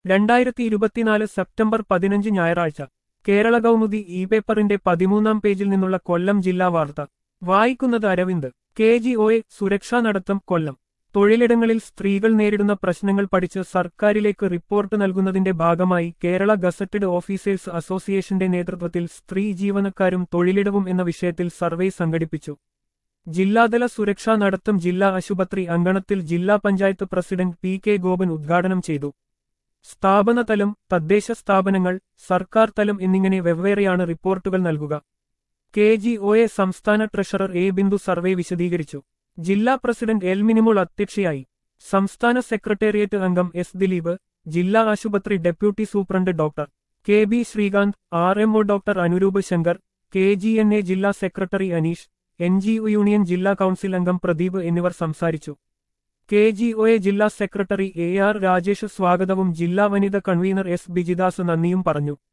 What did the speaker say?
രണ്ടായിരത്തി ഇരുപത്തിനാല് സെപ്റ്റംബർ പതിനഞ്ച് ഞായറാഴ്ച കേരള കൗമുദി ഇ പേപ്പറിന്റെ പതിമൂന്നാം പേജിൽ നിന്നുള്ള കൊല്ലം ജില്ലാ വാർത്ത വായിക്കുന്നത് Aravind K G O A സുരക്ഷാ നടത്തം കൊല്ലം തൊഴിലിടങ്ങളിൽ സ്ത്രീകൾ നേരിടുന്ന പ്രശ്നങ്ങൾ പഠിച്ച് സർക്കാരിലേക്ക് റിപ്പോർട്ട് നൽകുന്നതിന്റെ ഭാഗമായി കേരള ഗസറ്റഡ് ഓഫീസേഴ്സ് അസോസിയേഷന്റെ നേതൃത്വത്തിൽ സ്ത്രീ ജീവനക്കാരും തൊഴിലിടവും എന്ന വിഷയത്തിൽ സർവേ സംഘടിപ്പിച്ചു ജില്ലാതല സുരക്ഷാ നടത്തം ജില്ലാ ആശുപത്രി അങ്കണത്തിൽ ജില്ലാ panchayat president P K Gopan ഉദ്ഘാടനം ചെയ്തു സ്ഥാപനതലം തദ്ദേശ സ്ഥാപനങ്ങൾ സർക്കാർ തലം എന്നിങ്ങനെ വെവ്വേറെയാണ് റിപ്പോർട്ടുകൾ നൽകുക കെ ജി ഒ എ സംസ്ഥാന ട്രഷറർ എ ബിന്ദു സർവേ വിശദീകരിച്ചു ജില്ലാ പ്രസിഡന്റ് എൽ മിനിമോൾ അധ്യക്ഷയായി സംസ്ഥാന സെക്രട്ടേറിയറ്റ് അംഗം എസ് ദിലീപ് ജില്ലാ ആശുപത്രി deputy superintendent doctor K B Srikanth R MO doctor Anuroop Shankar K G N A ജില്ലാ secretary Aneesh N G O union ജില്ലാ കൌൺസിൽ അംഗം പ്രദീപ് എന്നിവർ സംസാരിച്ചു കെ ജി ഒ എ ജില്ലാ സെക്രട്ടറി എ ആർ രാജേഷ് സ്വാഗതവും ജില്ലാ വനിത കൺവീനർ എസ് ബിജിദാസ് നന്ദിയും പറഞ്ഞു